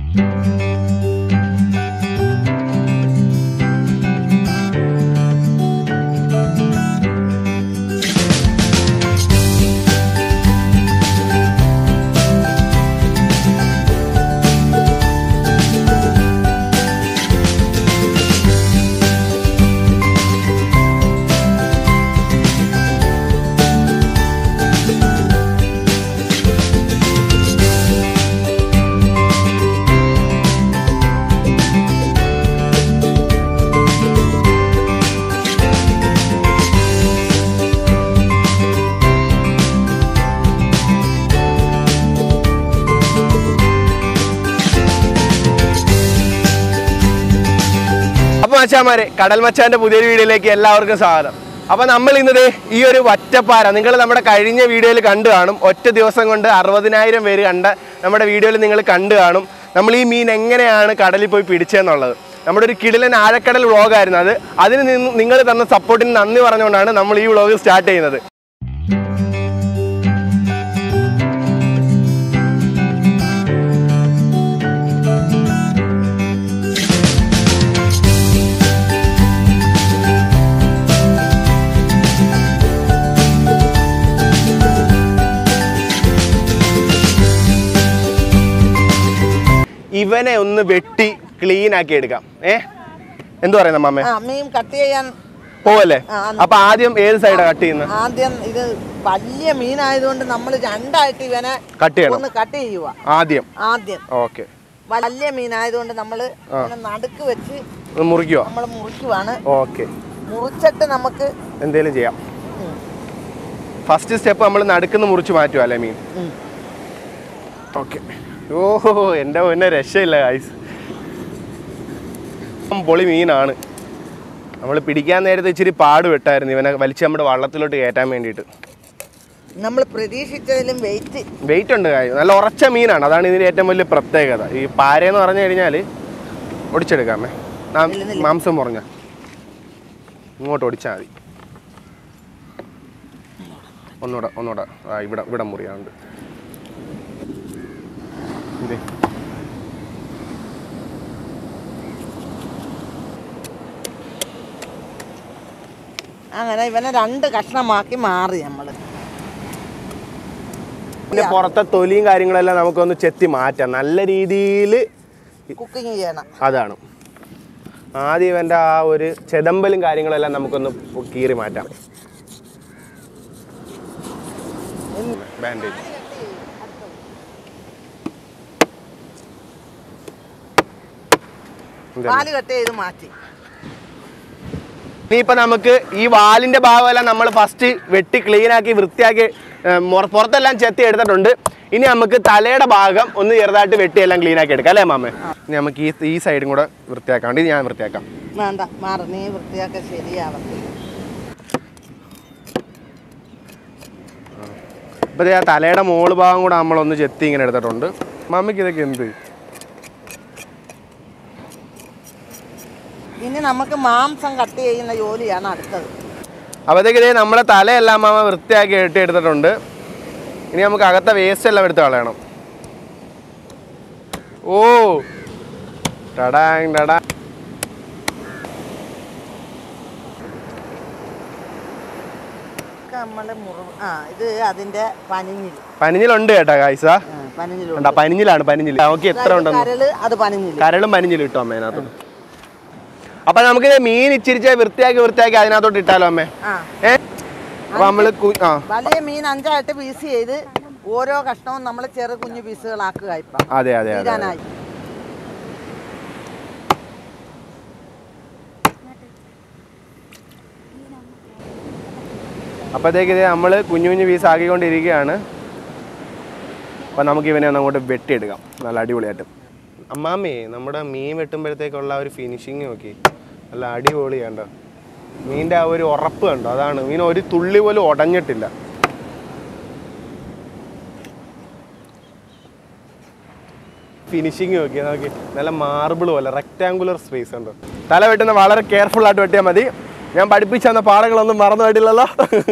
അപ്പൊ മച്ചാമാരെ കടൽ മച്ചാന്റെ പുതിയൊരു വീഡിയോയിലേക്ക് എല്ലാവർക്കും സ്വാഗതം അപ്പൊ നമ്മൾ ഇന്നത് ഈ ഒരു ഒറ്റപ്പാര നിങ്ങൾ നമ്മുടെ കഴിഞ്ഞ വീഡിയോയിൽ കണ്ടു കാണും ഒറ്റ ദിവസം കൊണ്ട് അറുപതിനായിരം പേര് കണ്ട നമ്മുടെ വീഡിയോയിൽ നിങ്ങൾ കണ്ടു കാണും നമ്മൾ ഈ മീൻ എങ്ങനെയാണ് കടലിൽ പോയി പിടിച്ചതെന്നുള്ളത് നമ്മുടെ ഒരു കിടിലൻ ആഴക്കടൽ വ്ളോഗായിരുന്നു അത് അതിന് നിങ്ങൾ തന്ന സപ്പോർട്ടിന് നന്ദി പറഞ്ഞുകൊണ്ടാണ് നമ്മൾ ഈ വ്ളോഗ് സ്റ്റാർട്ട് ചെയ്യുന്നത് ഇവനെ ഒന്ന് വെട്ടി ക്ലീൻ ആക്കി എടുക്കാം ഏ എന്തു പറയുന്ന മാമേ ആ മീൻ കട്ട് ചെയ്യാൻ പോവല്ലേ ആ, ആണ്. അപ്പൊ ആദ്യം ഏത് സൈഡാ കട്ട് ചെയ്യുന്നത് ആദ്യം ഇത് വലിയ മീനായതുകൊണ്ട് നമ്മൾ രണ്ടായിട്ട് ഇവനെ കട്ട് ചെയ്യണം ഒന്ന് കട്ട് ചെയ്യുക ആദ്യം ആദ്യം ഓക്കെ വലിയ മീനായതുകൊണ്ട് നമ്മൾ നടുക്ക് വെച്ച് മുറിക്കുവോ നമ്മൾ മുറിക്കുവാണ് ഓക്കെ മുറിച്ചിട്ട് നമുക്ക് എന്തേലും ചെയ്യാം ഉം, ഫസ്റ്റ് സ്റ്റെപ്പ് നമ്മൾ നടുക്കുന്ന് മുറിച്ച് മാറ്റുക അല്ലേ മീൻ ഉം. ഓക്കെ ഓഹോ എൻ്റെ പൊന്നെ രക്ഷയില്ല ഗൈസ് പൊളി മീനാണ് നമ്മൾ പിടിക്കാൻ നേരത്തെ ഇച്ചിരി പാട് വിട്ടായിരുന്നു ഇവനെ വലിച്ച് നമ്മുടെ വള്ളത്തിലോട്ട് കയറ്റാൻ വേണ്ടിയിട്ട് നമ്മൾ പ്രതീക്ഷിച്ചതിലും വെയിറ്റ് വെയിറ്റ് ഉണ്ട് കാര്യം നല്ല ഉറച്ച മീനാണ് അതാണ് ഇതിൻ്റെ ഏറ്റവും വലിയ പ്രത്യേകത ഈ പാരയെന്ന് പറഞ്ഞു കഴിഞ്ഞാൽ ഒടിച്ചെടുക്കാമേ നാം ഇല്ല, ഇല്ല. മാംസം മുറിഞ്ഞ ഇങ്ങോട്ട് ഒടിച്ചാൽ മതി ഒന്നുകൂടെ ഒന്നുകൂടെ ആ ഇവിടെ ഇവിടെ മുറിയാണ്ട് ഇത് അങ്ങനെ ഇവനെ രണ്ട് കഷ്ണമാക്കി മാറി നമ്മൾ ഇതിന്റെ പുറത്തെ തൊലിയും കാര്യങ്ങളെല്ലാം നമുക്കൊന്ന് ചെത്തി മാറ്റാം നല്ല രീതിയിൽ കുക്കിംഗ് ചെയ്യണം അതാണ് ആദ്യം ഇവൻ്റെ ആ ഒരു ചെതമ്പലും കാര്യങ്ങളെല്ലാം നമുക്കൊന്ന് കീറി മാറ്റാം ബാൻഡേജ് പാല് കട്ട് ചെയ്ത് മാറ്റി ഇനിയിപ്പോൾ നമുക്ക് ഈ വാലിൻ്റെ ഭാഗമെല്ലാം നമ്മൾ ഫസ്റ്റ് വെട്ടി ക്ലീൻ ആക്കി വൃത്തിയാക്കി ഏ, മുറ- പുറത്തെല്ലാം ചെത്തി എടുത്തിട്ടുണ്ട് ഇനി നമുക്ക് തലയുടെ ഭാഗം ഒന്ന് ചെറുതായിട്ട് വെട്ടി എല്ലാം ക്ലീൻ ആക്കി എടുക്കാം അല്ലേ മാമേ ഇനി നമുക്ക് ഈ ഈ സൈഡും കൂടെ വൃത്തിയാക്കാം ഇത് ഞാൻ വൃത്തിയാക്കാം വേണ്ട മാറി നീ വൃത്തിയാക്കാൻ ശരിയാവത്തില്ല അപ്പോൾ ദേ ആ തലയുടെ മോള് ഭാഗം കൂടെ നമ്മളൊന്ന് ചെത്തി ഇങ്ങനെ എടുത്തിട്ടുണ്ട് മമ്മിക്ക് ഇതൊക്കെ എന്ത് ഇനി നമുക്ക് മാംസം കട്ട് ചെയ്യുന്ന ജോലിയാണ് അടുത്തത് അപ്പോഴത്തേക്ക് ഇതേ നമ്മളെ തലയെല്ലാം മാമ വൃത്തിയാക്കി ഇട്ട് എടുത്തിട്ടുണ്ട് ഇനി നമുക്ക് അകത്തെ വേസ്റ്റ് എല്ലാം എടുത്ത് കളയണം ഓ ടടാങ് ടടാ നമ്മള് മുറിവ് ആ ഇത് അതിന്റെ പനിഞ്ഞിൽ പനിഞ്ഞിലുണ്ട് കേട്ടാ കായ്സ പനിഞ്ഞിലുണ്ട് കണ്ടാ പനിഞ്ഞിലാണ് പനിഞ്ഞിൽ നോക്കി എത്ര ഉണ്ടെന്ന് കരള് അത് പനിഞ്ഞില് കരളും പനിഞ്ഞിലും ഇട്ടോ അമ്മ അതിനകത്തോട്ട് അപ്പൊ നമുക്ക് മീൻ ഇച്ചിരിച്ച് വൃത്തിയാക്കി വൃത്തിയാക്കി അതിനകത്തോട്ട് ഇട്ടാലോ അമ്മേ ആ ഏ അപ്പൊ നമ്മള് കു- ആ വലിയ മീൻ അഞ്ചായിട്ട് പീസ് ചെയ്ത് ഓരോ കഷ്ണവും നമ്മൾ ചെറു കുഞ്ഞു പീസുകളാക്കുക ഇപ്പം അതെ അതെ അതെ അതെ. തീരാനായി അപ്പോഴത്തേക്ക് ഇത് നമ്മൾ കുഞ്ഞു കുഞ്ഞു പീസ് ആക്കിക്കൊണ്ടിരിക്കുകയാണ് അപ്പം നമുക്ക് ഇവനെ ഒന്ന് അങ്ങോട്ട് വെട്ടിയെടുക്കാം നല്ല അടിപൊളിയായിട്ട് അമ്മാമ്മേ നമ്മുടെ മീൻ വെട്ടുമ്പോഴത്തേക്കുള്ള ആ ഒരു ഫിനിഷിങ് നോക്കി നല്ല അടിപൊളിയാണ്ടോ മീനിൻ്റെ ആ ഒരു ഉറപ്പ് കണ്ടോ അതാണ് മീൻ ഒരു തുള്ളി പോലും ഉടഞ്ഞിട്ടില്ല ഫിനിഷിങ് നോക്കി നോക്കി നല്ല മാർബിൾ പോലെ റെക്റ്റാങ്കുലർ സ്പേസ് ഉണ്ട് തല വെട്ടുന്ന വളരെ കെയർഫുൾ ആയിട്ട് വെട്ടിയാൽ മതി ഞാൻ പഠിപ്പിച്ചു തന്ന പാഠങ്ങളൊന്നും മറന്നു പോയിട്ടില്ലല്ലോ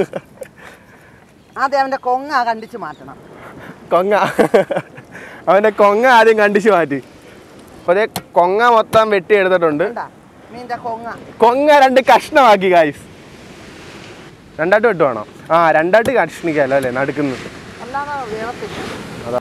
ആദ്യം അവന്റെ കൊങ്ങ കണ്ടിച്ച് മാറ്റണം കൊങ്ങ അവൻ്റെ കൊങ്ങ ആദ്യം കണ്ടിച്ച് മാറ്റി അപ്പോൾ അതേ കൊങ്ങ മൊത്തം വെട്ടി എടുത്തിട്ടുണ്ട് കണ്ടാ മീൻ്റെ കൊങ്ങ കൊങ്ങ രണ്ട് കഷ്ണമാക്കി ഗായ്സ് രണ്ടായിട്ട് വെട്ടുവാണോ ആ രണ്ടായിട്ട് കഷ്ണിക്കാമല്ലോ അല്ലേ നടുക്കുന്നത് അല്ലാതെ വേവത്തില്ല അതാ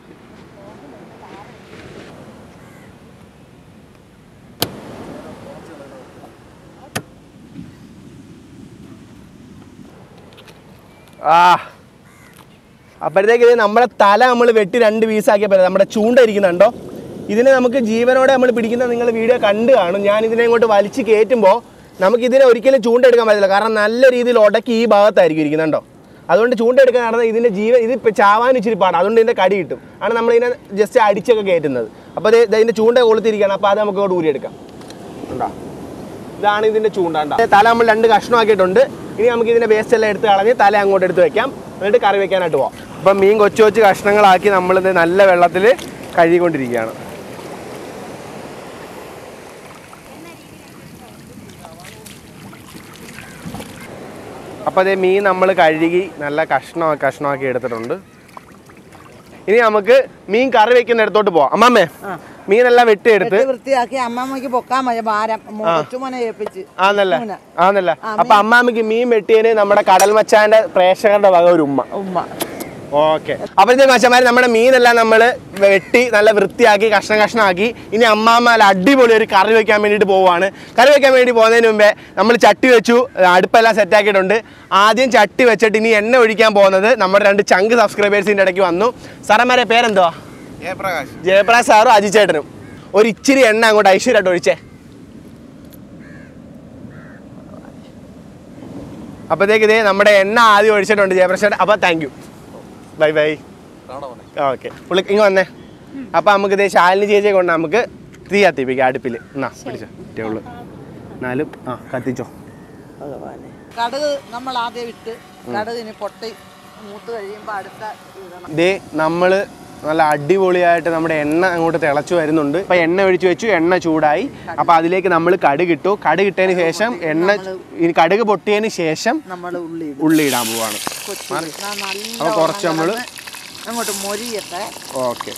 ആ അപ്പോഴത്തേക്ക് ഇത് നമ്മുടെ തല നമ്മൾ വെട്ടി രണ്ട് പീസാക്കിയപ്പോൾ നമ്മുടെ ചൂണ്ട ഇരിക്കുന്നുണ്ടോ ഇതിനെ നമുക്ക് ജീവനോടെ നമ്മൾ പിടിക്കുന്ന നിങ്ങൾ വീഡിയോ കണ്ടു കാണും ഞാൻ ഇതിനെ ഇങ്ങോട്ട് വലിച്ച് കയറ്റുമ്പോൾ നമുക്ക് ഇതിനെ ഒരിക്കലും ചൂണ്ട എടുക്കാൻ പറ്റില്ല കാരണം നല്ല രീതിയിൽ ഉടക്കി ഈ ഭാഗത്തായിരിക്കും ഇരിക്കുന്നുണ്ടോ അതുകൊണ്ട് ചൂണ്ട എടുക്കാൻ നടന്നാൽ ഇതിൻ്റെ ജീവൻ ഇത് ഇപ്പം ചാവാൻ ഇച്ചിരി പാടാണ് അതുകൊണ്ട് ഇതിൻ്റെ കടി കിട്ടും ആണ് നമ്മളിതിനെ ജസ്റ്റ് അടിച്ചൊക്കെ കയറ്റുന്നത് അപ്പോൾ ഇത് ഇതിൻ്റെ ചൂണ്ട കൊളുത്തിരിക്കുകയാണ് അപ്പോൾ അത് നമുക്ക് ഇങ്ങോട്ട് ഊരിയെടുക്കാം ഉണ്ടോ ഇതാണ് ഇതിന്റെ ചൂണ്ടാണ്ട തല നമ്മൾ രണ്ട് കഷ്ണമാക്കിയിട്ടുണ്ട് ഇനി നമുക്ക് ഇതിന്റെ വേസ്റ്റ് എല്ലാം എടുത്ത് കളഞ്ഞ് തല അങ്ങോട്ട് എടുത്ത് വെക്കാം എന്നിട്ട് കറി വെക്കാനായിട്ട് പോവാം അപ്പം മീൻ കൊച്ചു കൊച്ചു കഷ്ണങ്ങളാക്കി നമ്മളിത് നല്ല വെള്ളത്തിൽ കഴുകിക്കൊണ്ടിരിക്കുകയാണ് അപ്പോൾ അതേ മീൻ നമ്മൾ കഴുകി നല്ല കഷ്ണം കഷ്ണമാക്കി എടുത്തിട്ടുണ്ട് ഇനി നമുക്ക് മീൻ കറി വെക്കുന്ന ഇടത്തോട്ട് പോവാം അമ്മമ്മേ മീനെല്ലാം വെട്ടിയെടുത്ത് വെട്ടി വൃത്തിയാക്കി അമ്മമ്മക്ക് പൊക്കാൻ മതി ഭാരം മോ- കൊച്ചുമോനെ ഏൽപ്പിച്ച് ആന്നല്ല മൂന്ന്. ആന്നല്ല അപ്പൊ അമ്മാമ്മക്ക് മീൻ വെട്ടിയതിന് നമ്മുടെ കടൽ മച്ചാന്റെ പ്രേക്ഷകരുടെ വക ഒരു ഉമ്മ ഉമ്മ ഓക്കെ അപ്പോഴത്തേക്ക് മച്ചന്മാര് നമ്മുടെ മീനെല്ലാം നമ്മൾ വെട്ടി നല്ല വൃത്തിയാക്കി കഷ്ണം കഷ്ണമാക്കി ഇനി അമ്മാമ്മ നല്ല അടിപൊളി ഒരു കറി വെക്കാൻ വേണ്ടിയിട്ട് പോവാണ് കറി വെക്കാൻ വേണ്ടി പോകുന്നതിന് മുമ്പേ നമ്മൾ ചട്ടി വെച്ചു അടുപ്പെല്ലാം സെറ്റ് ആക്കിയിട്ടുണ്ട് ആദ്യം ചട്ടി വെച്ചിട്ട് ഇനി എണ്ണ ഒഴിക്കാൻ പോകുന്നത് നമ്മുടെ രണ്ട് ചങ്ക് സബ്സ്ക്രൈബേഴ്സിന്റെ ഇടയ്ക്ക് വന്നു സാറന്മാരെ പേരെന്തുവാ ജയപ്രകാശ് ജയപ്രകാശ് സാറും അജിച്ചേട്ടനും ഒരു ഇച്ചിരി എണ്ണ അങ്ങോട്ട് ഐശ്വര്യമായിട്ട് ഒഴിച്ചേ അപ്പോഴത്തേക്ക് ഇതേ നമ്മുടെ എണ്ണ ആദ്യം ഒഴിച്ചിട്ടുണ്ട് ജയപ്രകാശ് അപ്പോൾ thank you bye bye okay പുള്ളി ഇങ്ങ് വന്നേ അപ്പോൾ നമുക്ക് ഇതേ ശാലിനി ചേച്ചിയെ കൊണ്ട് നമുക്ക് തീ കത്തിപ്പിക്കാം അടുപ്പിൽ എന്നാ പിടിച്ചോ ഒറ്റയുള്ളൂ എന്നാലും ആ കത്തിച്ചോ ഭഗവാനെ കടുക് നമ്മൾ ആദ്യം ഇട്ട് കടുകിന് പൊട്ടി മൂത്ത് കഴിയുമ്പോൾ അടുത്ത ഇടണം ഇതേ നമ്മൾ നല്ല അടിപൊളിയായിട്ട് നമ്മുടെ എണ്ണ അങ്ങോട്ട് തിളച്ചു വരുന്നുണ്ട് അപ്പൊ എണ്ണ ഒഴിച്ചു വെച്ചു എണ്ണ ചൂടായി അപ്പൊ അതിലേക്ക് നമ്മൾ കടുക് ഇട്ടു കടുക് ഇട്ടതിന് ശേഷം എണ്ണ ഇനി കടുക് പൊട്ടിയതിന് ശേഷം നമ്മൾ ഉള്ളി ഇടും ഉള്ളി ഇടാൻ പോവാണ് കൊച്ചു നല്ല അപ്പൊ കുറച്ച് നമ്മള് അങ്ങോട്ട് മൊരിയട്ടെ ഓക്കെ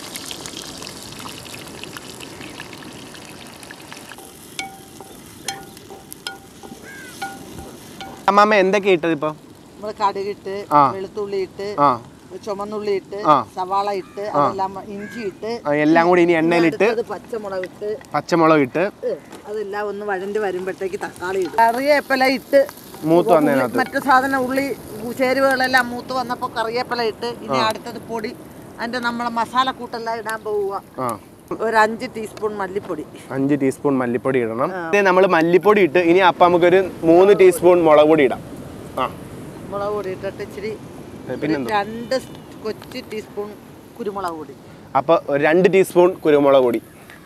അമ്മാമ്മ എന്തൊക്കെ ഇട്ടത് ഇപ്പൊ നമ്മൾ കടുകിട്ട് ആ. വെളുത്തുള്ളി ഇട്ട് ആ ചുമന്നുള്ളി ഇട്ട് ആ. സവാള ഇട്ട് അതെല്ലാം ഇഞ്ചി ഇട്ട് ആ, എല്ലാം കൂടി ഇനി എണ്ണയിലിട്ട് അടുത്തത് പച്ചമുളക് ഇട്ട് പച്ചമുളക് ഇട്ട് ഏ, അതെല്ലാം ഒന്ന് വഴണ്ട് വരുമ്പോഴത്തേക്ക് തക്കാളി ഇടും കറിവേപ്പില ഇട്ട് മൂത്ത് വന്നതിനകത്ത് മറ്റു സാധനം ഉള്ളി ചേരുവകളെല്ലാം മൂത്ത് വന്നപ്പോൾ കറിവേപ്പില ഇട്ട് ഇനി അടുത്തത് പൊടി അതിന്റെ നമ്മളെ മസാല കൂട്ടെല്ലാം ഇടാൻ പോവുക ആ ഒരു അഞ്ച് ടീസ്പൂൺ മല്ലിപ്പൊടി അഞ്ച് ടീസ്പൂൺ മല്ലിപ്പൊടി ഇടണം നമ്മൾ മല്ലിപ്പൊടി ഇട്ട് ഇനി അപ്പം നമുക്കൊരു മൂന്ന് ടീസ്പൂൺ മുളക് പൊടി ഇടാം ആ മുളക് പൊടി ഇട്ടിട്ട് ഇച്ചിരി ഏ, പിന്നെന്തോ രണ്ട് കൊച്ചു ടീസ്പൂൺ കുരുമുളക് പൊടി അപ്പോൾ ഒരു രണ്ട് ടീസ്പൂൺ കുരുമുളക് പൊടി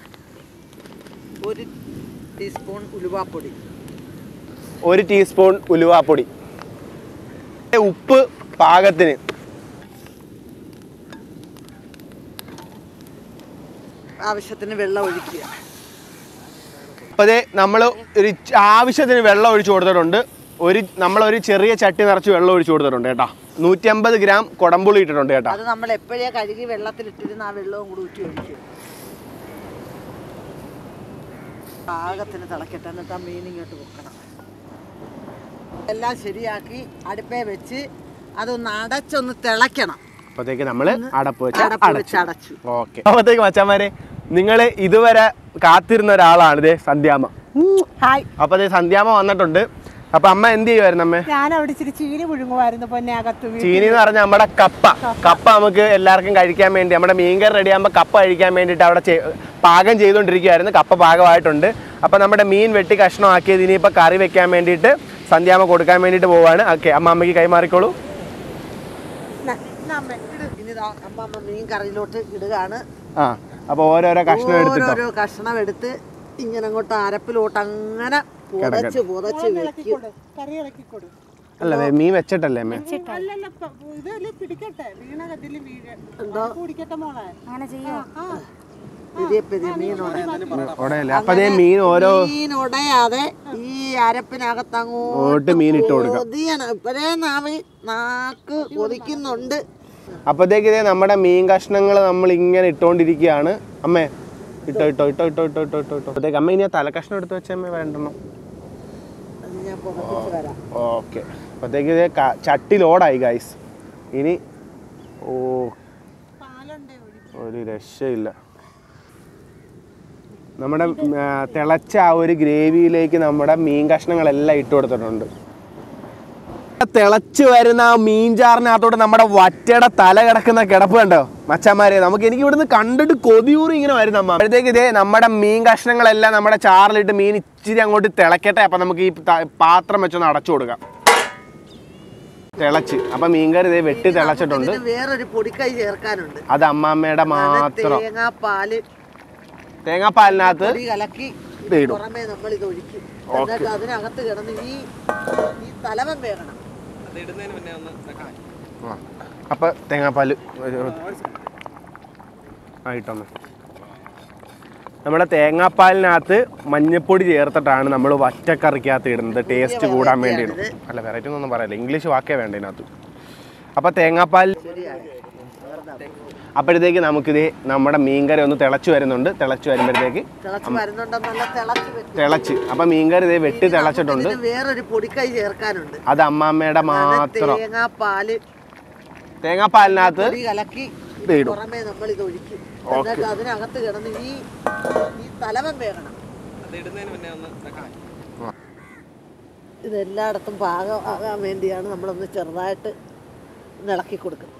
ഒരു ടീസ്പൂൺ ഉലുവാപ്പൊടി ഒരു ടീസ്പൂൺ ഉലുവാപ്പൊടി ഉപ്പ് പാകത്തിന് ആവശ്യത്തിന് വെള്ളം ഒഴിക്കുക അപ്പോൾ അതേ നമ്മൾ ഒരു ച- ആവശ്യത്തിന് വെള്ളം ഒഴിച്ചു കൊടുത്തിട്ടുണ്ട് ഒരു നമ്മളൊരു ചെറിയ ചട്ടി നിറച്ച് വെള്ളം ഒഴിച്ചു കൊടുത്തിട്ടുണ്ട് കേട്ടോ നൂറ്റി അമ്പത് ഗ്രാം കുടമ്പുളി ഇട്ടിട്ടുണ്ട് കേട്ടോ അത് നമ്മൾ എപ്പോഴേ കഴുകി വെള്ളത്തിലിട്ടിരുന്ന ആ വെള്ളവും കൂടി ഊറ്റി ഒഴിക്കും പാകത്തിന് തിളക്കട്ടെ എന്നിട്ട് ആ മീൻ ഇങ്ങോട്ട് വെക്കണം എല്ലാം ശരിയാക്കി അടുപ്പേ വെച്ച് അതൊന്ന് അടച്ചൊന്ന് തിളയ്ക്കണം അപ്പോഴത്തേക്ക് നമ്മൾ അടപ്പ് വെച്ച് അടപ്പ് വെച്ച് അടച്ചു അടച്ചു ഓക്കെ അപ്പോഴത്തേക്ക് മച്ചാമാരെ നിങ്ങൾ ഇതുവരെ കാത്തിരുന്ന ഒരാളാണ് ഇതേ സന്ധ്യാമ്മ ഹായ് അപ്പോൾ അതേ സന്ധ്യാമ്മ വന്നിട്ടുണ്ട് അപ്പോൾ അമ്മ എന്ത് ചെയ്യുമായിരുന്നു അമ്മേ ഞാൻ അവിടെ ഇച്ചിരി ചീനി പുഴുങ്ങുമായിരുന്നു പൊന്നെ അകത്ത് വീട്ടിൽ. ചീനി എന്ന് പറഞ്ഞാൽ നമ്മുടെ കപ്പ കപ്പ നമുക്ക് എല്ലാവർക്കും കഴിക്കാൻ വേണ്ടി നമ്മുടെ മീൻകറി റെഡി ആകുമ്പോൾ കപ്പ കഴിക്കാൻ വേണ്ടിയിട്ട് അവിടെ ചെ- പാകം ചെയ്തുകൊണ്ടിരിക്കുകയായിരുന്നു കപ്പ പാകമായിട്ടുണ്ട് അപ്പോൾ നമ്മുടെ മീൻ വെട്ടി കഷ്ണമാക്കിയത് ഇനിയിപ്പോൾ കറി വെക്കാൻ വേണ്ടിയിട്ട് സന്ധ്യാമ്മ കൊടുക്കാൻ വേണ്ടിയിട്ട് പോവാണ് ഓക്കെ അമ്മ അമ്മയ്ക്ക് കൈമാറിക്കോളൂ ന- ന അമ്മേ, ഇട്. ഇനി ദാ അമ്മ മീൻ കറിയിലോട്ട് ഇടുകയാണ് ആ അപ്പോൾ ഓരോരോ കഷ്ണം എടുത്തിട്ടോ ഓരോരോ കഷ്ണം എടുത്ത് ഇങ്ങനെ അങ്ങോട്ട് അരപ്പിലോട്ട് അങ്ങനെ പുതച്ച് പുതച്ച് വെക്കും ഇളക്കിക്കൊടു കറി ഇളക്കിക്കൊടു അല്ല ദേ മീൻ വെച്ചിട്ടല്ലേ അമ്മേ അല്ലല്ല പ- ഇതല്ലേ പിടിക്കട്ടെ വീണ കതില് വീഴ എന്തോ കുടിക്കട്ടെ മോളെ അങ്ങനെ ചെയ്യോ പെരിയ പെരിയ മീനുണ്ട് ഉടയല്ലേ അപ്പോൾ അതേ മീൻ ഓരോ മീൻ ഉടയാതെ ഈ അരപ്പിനകത്ത് ഓട്ട് മീൻ ഇട്ട് കൊടുക്കാം കൊതിയാണ് ഇപ്പഴേ നാവ് നാക്ക് കൊതിക്കുന്നുണ്ട് അപ്പോഴത്തേക്ക് ഇതേ നമ്മുടെ മീൻ കഷ്ണങ്ങൾ നമ്മൾ ഇങ്ങനെ ഇട്ടുകൊണ്ടിരിക്കുകയാണ് അമ്മേ ഇട്ടോ ഇട്ടോ ഇട്ടോ ഇട്ടോ ഇട്ടോ ഇട്ടോ ഇട്ടോ ഇട്ടോ അപ്പോഴത്തേക്ക് അമ്മ ഇനി ആ തലക്കഷ്ണം എടുത്ത് വെച്ചമ്മ വേണ്ടെന്നോ അത് ഞാൻ പുറപ്പിച്ച് തരാം ഓക്കെ അപ്പോഴത്തേക്ക് ഇത് ക- ചട്ടി ലോഡായി ഗൈസ് ഇനി ഓ പാലുണ്ടേ ഒഴിക്കും ഒരു രക്ഷയില്ല നമ്മുടെ ആ, തിളച്ച ആ ഒരു ഗ്രേവിയിലേക്ക് നമ്മുടെ മീൻ കഷ്ണങ്ങളെല്ലാം ഇട്ട് കൊടുത്തിട്ടുണ്ട് തിളച്ച് വരുന്ന ആ മീൻചാറിനകത്തോട്ട് നമ്മുടെ വറ്റയുടെ തല കിടക്കുന്ന കിടപ്പ് കണ്ടോ മച്ചന്മാരെ നമുക്ക് എനിക്ക് ഇവിടുന്ന് കണ്ടിട്ട് കൊതിയൂറി ഇങ്ങനെ വരുന്ന അമ്മ അപ്പോഴത്തേക്ക് ഇതേ നമ്മുടെ മീൻ കഷ്ണങ്ങളെല്ലാം നമ്മുടെ ചാറിലിട്ട് മീൻ ഇച്ചിരി അങ്ങോട്ട് തിളക്കട്ടെ അപ്പം നമുക്ക് ഈ ത- പാത്രം വെച്ചൊന്ന് അടച്ചു കൊടുക്കാം തിളച്ച് അപ്പം മീൻകറി ഇതേ വെട്ടി തിളച്ചിട്ടുണ്ട് ഇതിന് വേറൊരു പൊടിക്കൈ ചേർക്കാനുണ്ട് അത് അമ്മാമ്മയുടെ മാത്രം തേങ്ങാപ്പാല് തേങ്ങാപ്പാലിനകത്ത് പൊടി കലക്കി ഇത് ഇടും പുറമേ നമ്മൾ ഇത് ഒഴിക്കും എന്നിട്ട് അതിനകത്ത് കിടന്ന് ഈ ഈ തലവൻ വേകണം ആ. അപ്പൊ തേങ്ങാപ്പാല് ഒരു- ആയിട്ടൊന്ന് നമ്മുടെ തേങ്ങാപ്പാലിനകത്ത് മഞ്ഞപ്പൊടി ചേർത്തിട്ടാണ് നമ്മൾ വറ്റക്കറിക്കകത്ത് ഇടുന്നത് ടേസ്റ്റ് കൂടാൻ വേണ്ടിയാണ് അല്ല വെറൈറ്റി ഒന്നും പറയല്ല ഇംഗ്ലീഷ് വാക്കേ വേണ്ട ഇതിനകത്ത് അപ്പൊ തേങ്ങാപ്പാൽ അപ്പോഴത്തേക്ക് നമുക്കിത് നമ്മുടെ മീൻകറി ഒന്ന് തിളച്ച് വരുന്നുണ്ട് തിളച്ച് വരുമ്പോഴത്തേക്ക് തിളച്ച് വരുന്നുണ്ടെന്നല്ല തിളച്ച് വെക്കും തിളച്ച് അപ്പൊ മീൻകറി ഇതേ വെട്ടി തിളച്ചിട്ടുണ്ട് ഇതിന് വേറൊരു പൊടിക്കൈ ചേർക്കാനുണ്ട് അത് അമ്മാമ്മയുടെ മാത്രം തേങ്ങാപ്പാല് തേങ്ങാപ്പാലിനകത്ത് പൊടി കലക്കി ഇത് ഇടും പുറമേ നമ്മൾ ഇത് ഒഴിക്കും എന്നിട്ട് അതിനകത്ത് കിടന്ന് ഈ ഈ തലവൻ വേകണം ഇത് എല്ലായിടത്തും പാകം ആകാൻ വേണ്ടിയാണ് നമ്മളൊന്ന് ചെറുതായിട്ട് ഒന്ന് ഇളക്കി കൊടുക്കുന്നത്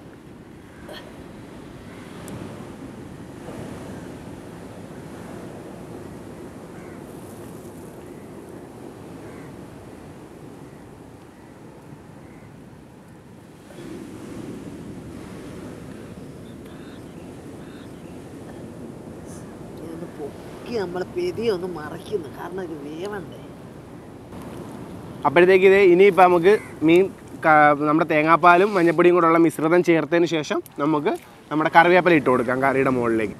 ഒന്ന് പൊക്കി നമ്മൾ പെതി ഒന്ന് മറയ്ക്കുന്നു കാരണം ഇത് വേവണ്ടേ അപ്പോഴത്തേക്ക് ഇത് ഇനിയിപ്പോൾ നമുക്ക് മീൻ ക- നമ്മുടെ തേങ്ങാപ്പാലും മഞ്ഞപ്പൊടിയും കൂടെയുള്ള മിശ്രിതം ചേർത്തതിന് ശേഷം നമുക്ക് നമ്മുടെ കറിവേപ്പില ഇട്ട് കൊടുക്കാം കറിയുടെ മുകളിലേക്ക്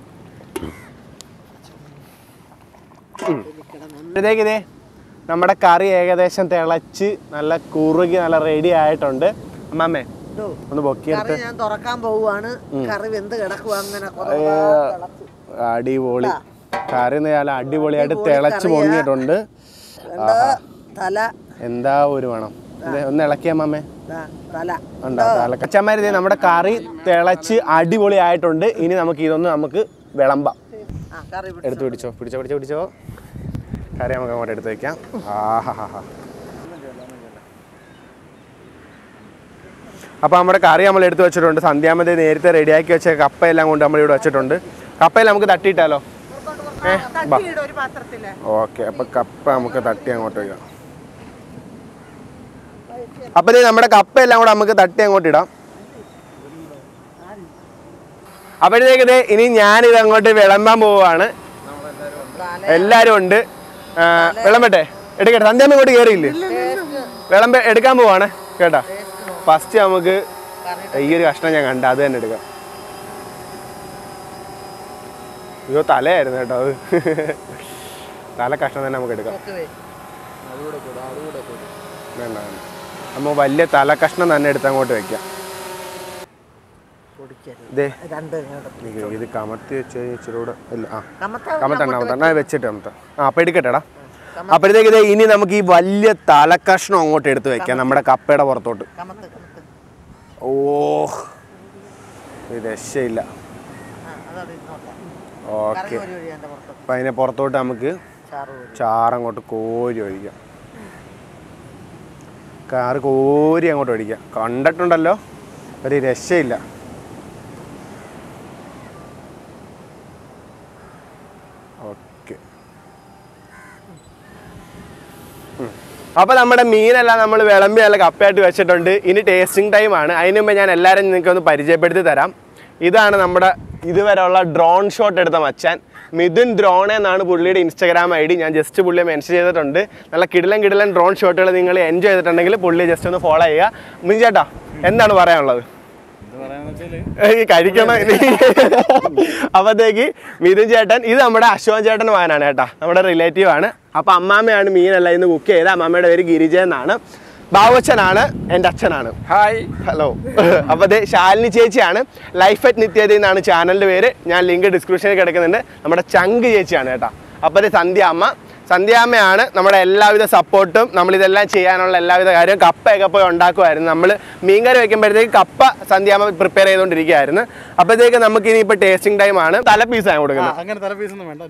ഉം. അപ്പോഴത്തേക്ക് ഇതേ നമ്മുടെ കറി ഏകദേശം തിളച്ച് നല്ല കുറുകി നല്ല റെഡി ആയിട്ടുണ്ട് അമ്മാമ്മേ ഇതോ, ഒന്ന് പൊക്കിയെടുത്ത് കറി ഞാൻ തുറക്കാൻ പോവുകയാണ് കറി വെന്ത് കിടക്കുക അങ്ങനെ കുറേ തിളച്ച്. അടിപൊളി കറി നല്ല അടിപൊളിയായിട്ട് അടിപൊളി തിളച്ച് കറിയാ. പൊങ്ങിയിട്ടുണ്ട് കണ്ടോ? തല എന്താ ഒരു മണം ഇത് ഒന്ന് ഇളക്കിയ അമ്മാമ്മേ ദാ, തല ഉണ്ടോ തലക്കച്ചമാരി ഇതേ നമ്മുടെ കറി തിളച്ച് അടിപൊളി ആയിട്ടുണ്ട് ഇനി നമുക്ക് ഇതൊന്ന് നമുക്ക് വിളമ്പാം ആ കറി പിടിച്ചോ. എടുത്ത് പിടിച്ചോ പിടിച്ചോ പിടിച്ചോ പിടിച്ചോ കറി നമുക്ക് അങ്ങോട്ട് എടുത്ത് വെക്കാം ആഹാ അപ്പോൾ നമ്മുടെ കറി നമ്മൾ എടുത്ത് വെച്ചിട്ടുണ്ട് സന്ധ്യാമതി നേരത്തെ റെഡിയാക്കി വെച്ച കപ്പയെല്ലാം കൊണ്ട് നമ്മൾ ഇവിടെ വെച്ചിട്ടുണ്ട് കപ്പയെല്ലാം നമുക്ക് തട്ടിയിട്ടാലോ ഏ ബാ തട്ടിയിടും ഒരു പാത്രത്തില് ഓക്കെ അപ്പോൾ കപ്പ നമുക്ക് തട്ടി അങ്ങോട്ട് വയ്ക്കാം അപ്പോൾ ദേ നമ്മുടെ കപ്പയെല്ലാം കൂടെ നമുക്ക് തട്ടി അങ്ങോട്ട് ഇടാം അപ്പോഴത്തേക്ക് ദേ ഇനി ഞാനിത് അങ്ങോട്ട് വിളമ്പാൻ പോവുകയാണ് എല്ലാവരും ഉണ്ട് ആ, വിളമ്പട്ടെ എടുക്കട്ടെ സന്ധ്യാമ്മ ഇങ്ങോട്ട് കയറിയില്ലേ വിളമ്പ എടുക്കാൻ പോവാണ് കേട്ടാ ഫസ്റ്റ് നമുക്ക് ഈ ഒരു കഷ്ണം ഞാൻ കണ്ട അത് തന്നെ എടുക്കാം അയ്യോ തലയായിരുന്നു കേട്ടോ അത് തല കഷ്ണം തന്നെ നമുക്ക് എടുക്കാം ഒക്കെ വേ. വേണ്ട വേണ്ട നമ്മൾ വലിയ തല കഷ്ണം തന്നെ എടുത്ത് അങ്ങോട്ട് വെക്കാം പൊടിക്കരുത്. ഇതേ രണ്ട് ഇങ്ങോട്ട്. ഇത് ഇത് കമത്തി വെച്ച് കഴിഞ്ഞാൽ ഇച്ചിരി കൂടെ ഇല്ല ആ കമത്താ കമത്തണ്ട കമത്തണ്ട ആ, വെച്ചിട്ട് കമത്ത ആ അപ്പം എടുക്കട്ടെടാ അപ്പോഴത്തേക്ക് ഇത് ഇനി നമുക്ക് ഈ വലിയ തലക്കഷ്ണം അങ്ങോട്ട് എടുത്ത് വെക്കാം നമ്മുടെ കപ്പയുടെ പുറത്തോട്ട് കമത്ത് കമത്ത് ഓ ഇത് രക്ഷയില്ല ആ അതവിടെ ഇരുന്നോട്ടെ ഓക്കെ കറി ഒരു വഴി എൻ്റെ പുറത്ത് അപ്പം അതിനെ പുറത്തോട്ട് നമുക്ക് ചാറ് കോരി. ചാറങ്ങോട്ട് കോരി ഒഴിക്കാം കാറ് കോരി അങ്ങോട്ട് ഒഴിക്കാം കണ്ടിട്ടുണ്ടല്ലോ ഒരു രക്ഷയില്ല ഓക്കെ അപ്പോൾ നമ്മുടെ മീനെല്ലാം നമ്മൾ വിളമ്പി നല്ല കപ്പയായിട്ട് വെച്ചിട്ടുണ്ട് ഇനി ടേസ്റ്റിംഗ് ടൈമാണ് അതിന് മുമ്പ് ഞാൻ എല്ലാവരും നിങ്ങൾക്ക് ഒന്ന് പരിചയപ്പെടുത്തി തരാം ഇതാണ് നമ്മുടെ ഇതുവരെയുള്ള ഡ്രോൺ ഷോട്ട് എടുത്ത മച്ചാൻ മിഥുൻ ഡ്രോൺ എന്നാണ് പുള്ളിയുടെ ഇൻസ്റ്റാഗ്രാം ഐ ഡി ഞാൻ ജസ്റ്റ് പുള്ളിയെ മെൻഷൻ ചെയ്തിട്ടുണ്ട് നല്ല കിടിലൻ കിടിലൻ ഡ്രോൺ ഷോട്ടുകൾ നിങ്ങൾ എൻജോയ് ചെയ്തിട്ടുണ്ടെങ്കിൽ പുള്ളിയെ ജസ്റ്റ് ഒന്ന് ഫോളോ ചെയ്യുക മിൻ ചേട്ടാ എന്താണ് പറയാനുള്ളത് ഏയ് കഴിക്കണം അപ്പത്തേക്ക് മിഥുൻ ചേട്ടൻ ഇത് നമ്മുടെ അശോകൻ ചേട്ടൻ മകനാണ് കേട്ടാ നമ്മുടെ റിലേറ്റീവ് ആണ് അപ്പൊ അമ്മാമ്മയാണ് മീനെല്ലാം ഇന്ന് കുക്ക് ചെയ്ത് അമ്മാമ്മയുടെ പേര് ഗിരിജ എന്നാണ് ബാവച്ചനാണ് എൻ്റെ അച്ഛനാണ് ഹായ് ഹലോ അപ്പോൾ അതെ ശാലിനി ചേച്ചിയാണ് ലൈഫ് അറ്റ് നിത്യത എന്നാണ് ചാനലിൻ്റെ പേര് ഞാൻ ലിങ്ക് ഡിസ്ക്രിപ്ഷനിൽ കിടക്കുന്നുണ്ട് നമ്മുടെ ചങ്ക് ചേച്ചിയാണ് കേട്ടോ അപ്പോൾ അതെ സന്ധ്യ അമ്മ സന്ധ്യാമ്മയാണ് നമ്മുടെ എല്ലാവിധ സപ്പോർട്ടും നമ്മളിതെല്ലാം ചെയ്യാനുള്ള എല്ലാവിധ കാര്യവും കപ്പയൊക്കെ പോയി ഉണ്ടാക്കുമായിരുന്നു നമ്മൾ മീൻകറി വെക്കുമ്പോഴത്തേക്ക് കപ്പ സന്ധ്യാമ്മ പ്രിപ്പയർ ചെയ്തുകൊണ്ടിരിക്കുകയായിരുന്നു അപ്പോഴത്തേക്ക് നമുക്ക് ഇനിയിപ്പോൾ ടേസ്റ്റിംഗ് ടൈമാണ് തല പീസാണ് കൊടുക്കുന്നത് അങ്ങനെ തല പീസൊന്നും വേണ്ട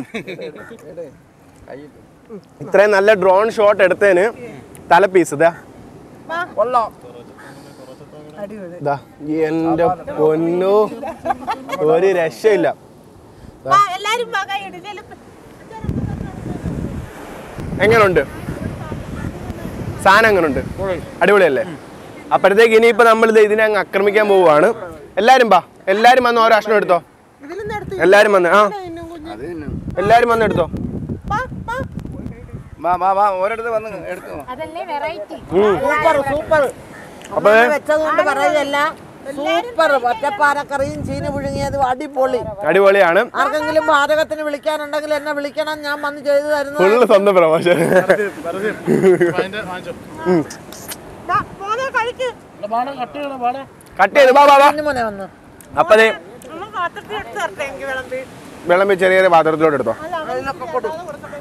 ഇത്രയും നല്ല ഡ്രോൺ ഷോട്ട് എടുത്തതിന് തല പീസ് ഇതാ ദാ, എന്റെ പൊന്നു ഒരു രക്ഷയില്ല എല്ലാരും വാ, കൈ ഇട്. ഇതില് എങ്ങനുണ്ട് സാധനം എങ്ങനുണ്ട് അടിപൊളിയല്ലേ അപ്പോഴത്തേക്ക് ഇനിയിപ്പോ നമ്മൾ ഇത് ഇതിനെ അങ്ങ് ആക്രമിക്കാൻ പോവുകയാണ് എല്ലാരും ബാ എല്ലാരും വന്ന് ഓരോ അഷ്ണം എടുത്തോ ഇതിലൊന്നും എടുത്ത് എല്ലാരും വന്ന് ആ ഇന്നും കുഞ്ഞ്. എല്ലാരും വന്ന് എടുത്തോ വാ, വാ. വാ വാ വാ ഓരോരുത്തർ വന്ന് എടുത്തു അതല്ലേ വെറൈറ്റി സൂപ്പർ സൂപ്പർ അപ്പൊ വെച്ചത് കൊണ്ട് പറയല്ല സൂപ്പർ ഒറ്റപ്പാലക്കറിയും ചീന പുഴുങ്ങിയതും അടിപൊളി അടിപൊളിയാണ് ആർക്കെങ്കിലും പാചകത്തിന് വിളിക്കാനുണ്ടെങ്കിൽ എന്നെ വിളിക്കണം ഞാൻ വന്ന് ചെയ്തു തരുന്നു ഫുള്ള് സ്വന്തം പ്രമോഷൻ വാ, മോനെ കഴിക്ക്. കട്ട് ചെയ്ത് ബാ ബാ ബാ മോനെ വന്ന് അപ്പൊ ദേ നമ്മൾ പാത്രത്തിൽ എടുത്ത് തരട്ടെ എനിക്ക് വിളമ്പി. വിളമ്പി ചെറിയ ചെറിയ പാത്രത്തിലോട്ട് എടുത്തോ അല്ല, അവൻ അതിലൊക്കെ കൊടു കൊടുത്ത